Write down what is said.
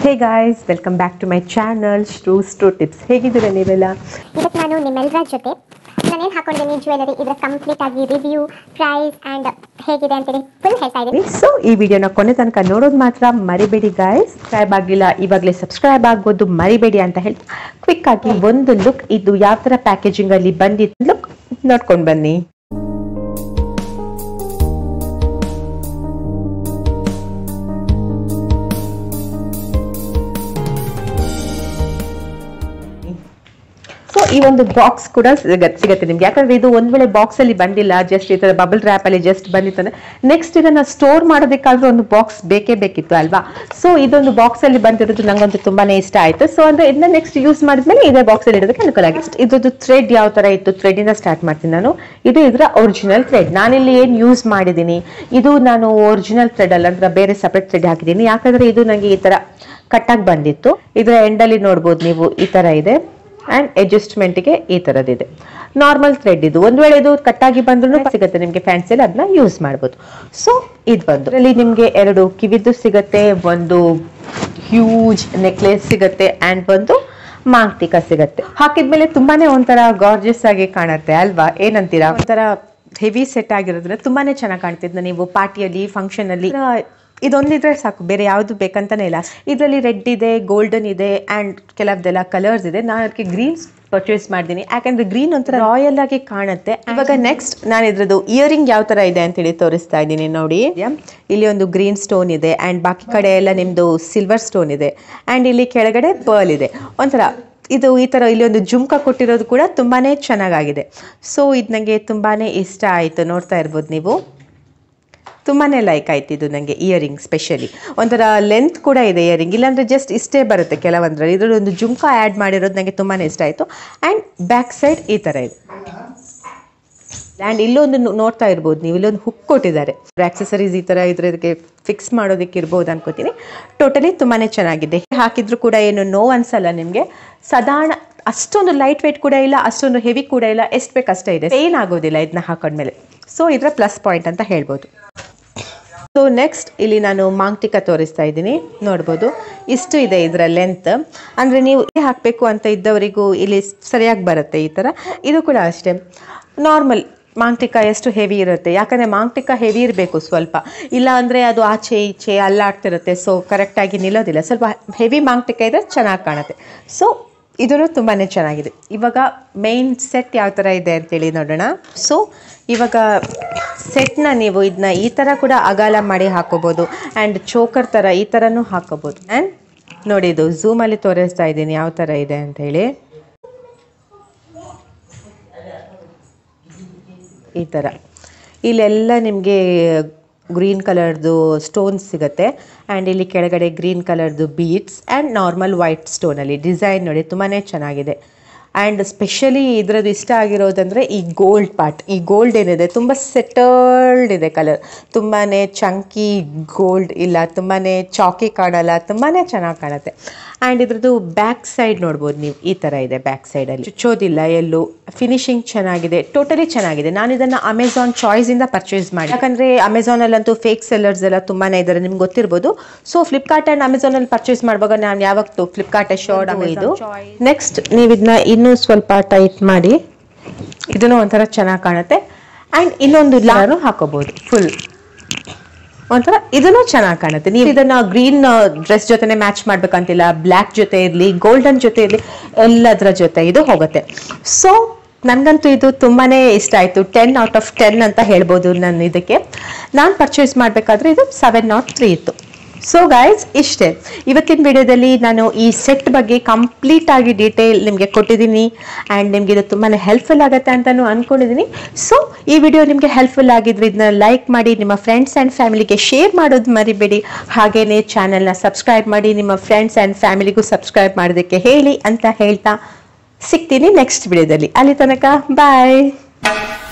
hey guys welcome back to my channel ಸ್ಟ್ರೂಸ್ to tips ಹೇಗಿದ್ದೀರಾ ನೀವೆಲ್ಲ ಇವತ್ತು ನಾನು ನಿಮ್ಮೆಲ್ಲರ ಜೊತೆ ನಾನೇನು ಹಾಕೊಂಡಿದ್ದೀನಿ ಜ್ಯುವೆಲರಿ ಇದರ ಕಂಪ್ಲೀಟ್ ಆಗಿ ರಿವ್ಯೂ ಪ್ರೈಸ್ ಆ್ಯಂಡ್ ಹೇಗಿದೆ ಅಂತೇಳಿ ಫುಲ್ ಹೇಳ್ತಾ ಇದ್ದೀನಿ ಸೊ ಈ ವಿಡಿಯೋನ ಕೊನೆ ತನಕ ನೋಡೋದು ಮಾತ್ರ ಮರಿಬೇಡಿ ಗಾಯ್ಸ್ ಸಬ್ಸ್ಕ್ರೈಬ್ ಆಗಿಲ್ಲ ಇವಾಗಲೇ ಸಬ್ಸ್ಕ್ರೈಬ್ ಆಗ್ಬೋದು ಮರಿಬೇಡಿ ಅಂತ ಹೇಳಿ ಕ್ವಿಕ್ ಆಗಿ ಒಂದು ಲುಕ್ ಇದು ಯಾವ ಥರ ಪ್ಯಾಕೇಜಿಂಗ್ ಅಲ್ಲಿ ಬಂದಿತ್ತು ಲುಕ್ ನೋಡ್ಕೊಂಡು ಬನ್ನಿ ಸೊ ಈ ಒಂದು ಬಾಕ್ಸ್ ಕೂಡ ಸಿಗತ್- ಸಿಗತ್ತೆ ನಿಮ್ಗೆ ಯಾಕಂದ್ರೆ ಇದು ಒಂದ್ ವೇಳೆ ಬಾಕ್ಸ್ ಅಲ್ಲಿ ಬಂದಿಲ್ಲ ಜಸ್ಟ್ ಈ ತರ ಬಬಲ್ ರ್ಯಾಪ್ ಅಲ್ಲಿ ಜಸ್ಟ್ ಬಂದಿತ್ತಂದ್ರೆ ನೆಕ್ಸ್ಟ್ ಇದನ್ನ ಸ್ಟೋರ್ ಮಾಡೋದಕ್ಕಾದ್ರೂ ಒಂದು ಬಾಕ್ಸ್ ಬೇಕೇ ಬೇಕಿತ್ತು ಅಲ್ವಾ ಸೊ ಇದೊಂದು ಬಾಕ್ಸ್ ಅಲ್ಲಿ ಬಂದಿರೋದು ನಂಗಂತೂ ತುಂಬಾನೇ ಇಷ್ಟ ಆಯ್ತು ಸೊ ಅಂದ್ರೆ ಇದನ್ನ ನೆಕ್ಸ್ಟ್ ಯೂಸ್ ಮಾಡಿದ್ಮೇಲೆ ಇದೇ ಬಾಕ್ಸ್ ಅಲ್ಲಿ ಇಡೋದಕ್ಕೆ ಅನುಕೂಲ ಆಗಿದೆ ಇದ್ರದ್ದು ಥ್ರೆಡ್ ಯಾವ ತರ ಇತ್ತು ಥ್ರೆಡ್ ಇಂದ ಸ್ಟಾರ್ಟ್ ಮಾಡ್ತೀನಿ ನಾನು ಇದು ಇದರ ಒರಿಜಿನಲ್ ಥ್ರೆಡ್ ನಾನಿಲ್ಲಿ ಏನ್ ಯೂಸ್ ಮಾಡಿದ್ದೀನಿ ಇದು ನಾನು ಒರಿಜಿನಲ್ ಥ್ರೆಡ್ ಅಲ್ಲ ಅಂದ್ರೆ ಬೇರೆ ಸಪರೇಟ್ ಥ್ರೆಡ್ ಹಾಕಿದ್ದೀನಿ ಯಾಕಂದ್ರೆ ಇದು ನಂಗೆ ಈ ತರ ಕಟ್ಟಾಗಿ ಬಂದಿತ್ತು ಇದರ ಎಂಡಲ್ಲಿ ನೋಡ್ಬೋದು ನೀವು ಈ ತರ ಇದೆ ಅಂಡ್ ಅಡ್ಜಸ್ಟ್ಮೆಂಟ್ಗೆ ಈ ತರದಿದೆ ನಾರ್ಮಲ್ ಥ್ರೆಡ್ ಇದು ಒಂದ್ ವೇಳೆ ಇದು ಕಟ್ಟಾಗಿ ಬಂದ್ರೂ ಸಿಗುತ್ತೆ ನಿಮ್ಗೆ ಫ್ಯಾನ್ಸಿಯಲ್ಲಿ ಅದನ್ನ ಯೂಸ್ ಮಾಡ್ಬೋದು ಸೊ ಇದು ಬಂದು ಇದರಲ್ಲಿ ನಿಮ್ಗೆ ಎರಡು ಕಿವಿದ್ದು ಸಿಗತ್ತೆ ಒಂದು ಹ್ಯೂಜ್ ನೆಕ್ಲೆಸ್ ಸಿಗತ್ತೆ ಅಂಡ್ ಒಂದು ಮಾಂಕ್ತಿಕ ಸಿಗತ್ತೆ ಹಾಕಿದ್ಮೇಲೆ ತುಂಬಾನೇ ಒಂಥರ ಗಾರ್ಜಿಯಸ್ ಆಗಿ ಕಾಣುತ್ತೆ ಅಲ್ವಾ ಏನಂತೀರಾ ಒಂಥರ ಹೆವಿ ಸೆಟ್ ಆಗಿರೋದ್ರಿಂದ ತುಂಬಾನೇ ಚೆನ್ನಾಗಿ ಕಾಣ್ತಿದ್ನ ನೀವು ಪಾರ್ಟಿಯಲ್ಲಿ ಫಂಕ್ಷನ್ ಅಲ್ಲಿ ಇದೊಂದಿದ್ರೆ ಸಾಕು ಬೇರೆ ಯಾವುದು ಬೇಕಂತಾನೆ ಇಲ್ಲ ಇದರಲ್ಲಿ ರೆಡ್ ಇದೆ ಗೋಲ್ಡನ್ ಇದೆ ಆ್ಯಂಡ್ ಕೆಲವ್ದೆಲ್ಲ ಕಲರ್ಸ್ ಇದೆ ನಾನು ಅದಕ್ಕೆ ಗ್ರೀನ್ಸ್ ಪರ್ಚೇಸ್ ಮಾಡಿದ್ದೀನಿ ಯಾಕಂದ್ರೆ ಗ್ರೀನ್ ಒಂಥರ ರಾಯಲ್ ಆಗಿ ಕಾಣುತ್ತೆ ಇವಾಗ ನೆಕ್ಸ್ಟ್ ನಾನು ಇದ್ರದ್ದು ಇಯರಿಂಗ್ ಯಾವ ತರ ಇದೆ ಅಂತೇಳಿ ತೋರಿಸ್ತಾ ಇದ್ದೀನಿ ನೋಡಿ ಇಲ್ಲಿ ಒಂದು ಗ್ರೀನ್ ಸ್ಟೋನ್ ಇದೆ ಆ್ಯಂಡ್ ಬಾಕಿ ಕಡೆ ಎಲ್ಲ ನಿಮ್ಮದು ಸಿಲ್ವರ್ ಸ್ಟೋನ್ ಇದೆ ಆ್ಯಂಡ್ ಇಲ್ಲಿ ಕೆಳಗಡೆ ಪರ್ಲ್ ಇದೆ ಒಂಥರ ಇದು ಈ ಥರ ಇಲ್ಲಿ ಒಂದು ಜುಮ್ಕ ಕೊಟ್ಟಿರೋದು ಕೂಡ ತುಂಬಾನೇ ಚೆನ್ನಾಗಾಗಿದೆ ಸೊ ಇದು ನನಗೆ ತುಂಬಾನೇ ಇಷ್ಟ ಆಯಿತು ನೋಡ್ತಾ ಇರ್ಬೋದು ನೀವು ತುಂಬಾನೇ ಲೈಕ್ ಆಯ್ತು ಇದು ನನಗೆ ಇಯರಿಂಗ್ ಸ್ಪೆಷಲಿ ಒಂಥರ ಲೆಂತ್ ಕೂಡ ಇದೆ ಇಯರಿಂಗ್ ಇಲ್ಲಾಂದ್ರೆ ಜಸ್ಟ್ ಇಷ್ಟೇ ಬರುತ್ತೆ ಕೆಲವೊಂದರಲ್ಲಿ ಇದರಲ್ಲಿ ಒಂದು ಜುಮ್ಕ ಆ್ಯಡ್ ಮಾಡಿರೋದು ನನಗೆ ತುಂಬಾನೇ ಇಷ್ಟ ಆಯಿತು ಆ್ಯಂಡ್ ಬ್ಯಾಕ್ ಸೈಡ್ ಈ ಥರ ಇದೆ ಆ್ಯಂಡ್ ಇಲ್ಲೊಂದು ನೋ- ನೋಡ್ತಾ ಇರ್ಬೋದು ನೀವು ಇಲ್ಲೊಂದು ಹುಕ್ ಕೊಟ್ಟಿದ್ದಾರೆ ಆಕ್ಸೆಸರೀಸ್ ಈ ಥರ ಇದ್ರದಕ್ಕೆ ಫಿಕ್ಸ್ ಮಾಡೋದಕ್ಕೆ ಇರ್ಬೋದು ಅನ್ಕೋತೀನಿ ಟೋಟಲಿ ತುಂಬಾನೇ ಚೆನ್ನಾಗಿದೆ ಹಾಕಿದ್ರು ಕೂಡ ಏನು ನೋವು ಅನ್ಸಲ್ಲ ನಿಮಗೆ ಸಾಧಾರಣ ಅಷ್ಟೊಂದು ಲೈಟ್ ವೆಯ್ಟ್ ಕೂಡ ಇಲ್ಲ ಅಷ್ಟೊಂದು ಹೆವಿ ಕೂಡ ಇಲ್ಲ ಎಷ್ಟು ಬೇಕು ಅಷ್ಟೇ ಇದೆ ಪೇನ್ ಆಗೋದಿಲ್ಲ ಇದನ್ನ ಹಾಕೊಂಡ್ಮೇಲೆ ಸೊ ಇದರ ಪ್ಲಸ್ ಪಾಯಿಂಟ್ ಅಂತ ಹೇಳ್ಬೋದು ಸೊ ನೆಕ್ಸ್ಟ್ ಇಲ್ಲಿ ನಾನು ಮಾಂಕ್ಟಿಕ ತೋರಿಸ್ತಾ ಇದ್ದೀನಿ ನೋಡ್ಬೋದು ಇಷ್ಟು ಇದೆ ಇದರ ಲೆಂತ್ ಅಂದರೆ ನೀವು ಇಲ್ಲಿ ಹಾಕಬೇಕು ಅಂತ ಇದ್ದವರಿಗೂ ಇಲ್ಲಿ ಸರಿಯಾಗಿ ಬರುತ್ತೆ ಈ ಥರ ಇದು ಕೂಡ ಅಷ್ಟೇ ನಾರ್ಮಲ್ ಮಾಂಕ್ಟಿಕ ಎಷ್ಟು ಹೆವಿ ಇರುತ್ತೆ ಯಾಕಂದರೆ ಮಾಂಕ್ಟಿಕ ಹೆವಿ ಇರಬೇಕು ಸ್ವಲ್ಪ ಇಲ್ಲ ಅಂದರೆ ಅದು ಆಚೆ ಈಚೆ ಅಲ್ಲಾಡ್ತಿರುತ್ತೆ ಸೊ ಕರೆಕ್ಟಾಗಿ ನಿಲ್ಲೋದಿಲ್ಲ ಸ್ವಲ್ಪ ಹೆವಿ ಮಾಂಕ್ಟಿಕ ಇದ್ರೆ ಚೆನ್ನಾಗಿ ಕಾಣುತ್ತೆ ಸೊ ಇದೂ ತುಂಬಾ ಚೆನ್ನಾಗಿದೆ ಇವಾಗ ಮೇನ್ ಸೆಟ್ ಯಾವ ಥರ ಇದೆ ಅಂತೇಳಿ ನೋಡೋಣ ಸೊ ಇವಾಗ ಸೆಟ್ನ ನೀವು ಇದನ್ನ ಈ ಥರ ಕೂಡ ಅಗಾಲ ಮಾಡಿ ಹಾಕೋಬೋದು ಆ್ಯಂಡ್ ಚೋಕರ್ ಥರ ಈ ಥರನೂ ಹಾಕೋಬೋದು ಆ್ಯಂಡ್ ನೋಡಿ ಇದು ಝೂಮಲ್ಲಿ ತೋರಿಸ್ತಾ ಇದ್ದೀನಿ ಯಾವ ಥರ ಇದೆ ಅಂತ ಹೇಳಿ ಈ ಥರ ಇಲ್ಲೆಲ್ಲ ನಿಮಗೆ ಗ್ರೀನ್ ಕಲರ್ದು ಸ್ಟೋನ್ಸ್ ಸಿಗುತ್ತೆ ಆ್ಯಂಡ್ ಇಲ್ಲಿ ಕೆಳಗಡೆ ಗ್ರೀನ್ ಕಲರ್ದು ಬೀಡ್ಸ್ ಆ್ಯಂಡ್ ನಾರ್ಮಲ್ ವೈಟ್ ಸ್ಟೋನಲ್ಲಿ ಡಿಸೈನ್ ನೋಡಿ ತುಂಬಾ ಚೆನ್ನಾಗಿದೆ ಆ್ಯಂಡ್ ಸ್ಪೆಷಲಿ ಇದರದ್ದು ಇಷ್ಟ ಆಗಿರೋದಂದರೆ ಈ ಗೋಲ್ಡ್ ಪಾರ್ಟ್ ಈ ಗೋಲ್ಡ್ ಏನಿದೆ ತುಂಬ ಸೆಟಲ್ಡ್ ಇದೆ ಕಲರ್ ತುಂಬಾ ಚಂಕಿ ಗೋಲ್ಡ್ ಇಲ್ಲ ತುಂಬಾ ಚಾಕಿ ಕಾಣಲ್ಲ ತುಂಬಾ ಚೆನ್ನಾಗಿ ಕಾಣುತ್ತೆ ಆ್ಯಂಡ್ ಇದ್ರದ್ದು ಬ್ಯಾಕ್ ಸೈಡ್ ನೋಡ್ಬೋದು ನೀವು ಈ ಥರ ಇದೆ ಬ್ಯಾಕ್ ಸೈಡಲ್ಲಿ ಚುಚ್ಚೋದಿಲ್ಲ ಎಲ್ಲೂ ಫಿನಿಶಿಂಗ್ ಚೆನ್ನಾಗಿದೆ ಟೋಟಲಿ ಚೆನ್ನಾಗಿದೆ ನಾನು ಇದನ್ನು ಅಮೆಝಾನ್ ಚಾಯ್ಸಿಂದ ಪರ್ಚೇಸ್ ಮಾಡಿ ಯಾಕಂದರೆ ಅಮೆಝಾನಲ್ಲಂತೂ ಫೇಕ್ ಸೆಲ್ಲರ್ಸ್ ಎಲ್ಲ ತುಂಬಾ ಇದ್ದಾರೆ ನಿಮ್ಗೆ ಗೊತ್ತಿರ್ಬೋದು ಸೊ ಫ್ಲಿಪ್ಕಾರ್ಟ್ ಆ್ಯಂಡ್ ಅಮೆಝಾನಲ್ಲಿ ಪರ್ಚೇಸ್ ಮಾಡುವಾಗ ನಾನು ಯಾವತ್ತು ಫ್ಲಿಪ್ಕಾರ್ಟ್ ಶೋರ್ಡ್ ಇದು ನೆಕ್ಸ್ಟ್ ನೀವು ಇದನ್ನ ಇನ್ನೂ ಸ್ವಲ್ಪ ಟೈಟ್ ಮಾಡಿ ಇದನ್ನು ಒಂಥರ ಚೆನ್ನಾಗಿ ಕಾಣುತ್ತೆ ಆ್ಯಂಡ್ ಇನ್ನೊಂದು ಲಾನು ಹಾಕೋಬಹುದು ಫುಲ್ ಒಂಥರ ಇದನ್ನು ಚೆನ್ನಾಗಿ ಕಾಣುತ್ತೆ ನೀವು ಇದನ್ನ ಗ್ರೀನ್ ಡ್ರೆಸ್ ಜೊತೆನೆ ಮ್ಯಾಚ್ ಮಾಡ್ಬೇಕಂತಿಲ್ಲ ಬ್ಲ್ಯಾಕ್ ಜೊತೆ ಇರಲಿ ಗೋಲ್ಡನ್ ಜೊತೆ ಇರಲಿ ಎಲ್ಲದರ ಜೊತೆ ಇದು ಹೋಗುತ್ತೆ ಸೊ ನನಗಂತೂ ಇದು ತುಂಬಾನೇ ಇಷ್ಟ ಆಯಿತು ಟೆನ್ ಔಟ್ ಆಫ್ ಟೆನ್ ಅಂತ ಹೇಳ್ಬೋದು ನಾನು ಇದಕ್ಕೆ ನಾನು ಪರ್ಚೇಸ್ ಮಾಡಬೇಕಾದ್ರೆ ಇದು ಸೆವೆನ್ ನಾಟ್ ತ್ರೀ ಇತ್ತು ಸೊ ಗೈಸ್ ಇಷ್ಟೇ ಇವತ್ತಿನ ವಿಡಿಯೋದಲ್ಲಿ ನಾನು ಈ ಸೆಟ್ ಬಗ್ಗೆ ಕಂಪ್ಲೀಟ್ ಆಗಿ ಡೀಟೇಲ್ ನಿಮಗೆ ಕೊಟ್ಟಿದ್ದೀನಿ ಆ್ಯಂಡ್ ನಿಮಗೆ ಇದು ತುಂಬಾ ಹೆಲ್ಪ್ಫುಲ್ ಆಗುತ್ತೆ ಅಂತಲೂ ಅಂದ್ಕೊಂಡಿದ್ದೀನಿ ಸೊ ಈ ವಿಡಿಯೋ ನಿಮಗೆ ಹೆಲ್ಪ್ಫುಲ್ ಆಗಿದ್ರೆ ಇದನ್ನ ಲೈಕ್ ಮಾಡಿ ನಿಮ್ಮ ಫ್ರೆಂಡ್ಸ್ ಆ್ಯಂಡ್ ಫ್ಯಾಮಿಲಿಗೆ ಶೇರ್ ಮಾಡೋದು ಮರಿಬೇಡಿ ಹಾಗೇನೇ ಚಾನಲ್ನ ಸಬ್ಸ್ಕ್ರೈಬ್ ಮಾಡಿ ನಿಮ್ಮ ಫ್ರೆಂಡ್ಸ್ ಆ್ಯಂಡ್ ಫ್ಯಾಮಿಲಿಗೂ ಸಬ್ಸ್ಕ್ರೈಬ್ ಮಾಡೋದಕ್ಕೆ ಹೇಳಿ ಅಂತ ಹೇಳ್ತಾ ಸಿಗ್ತೀನಿ ನೆಕ್ಸ್ಟ್ ವಿಡಿಯೋದಲ್ಲಿ ಅಲ್ಲಿ ತನಕ ಬಾಯ್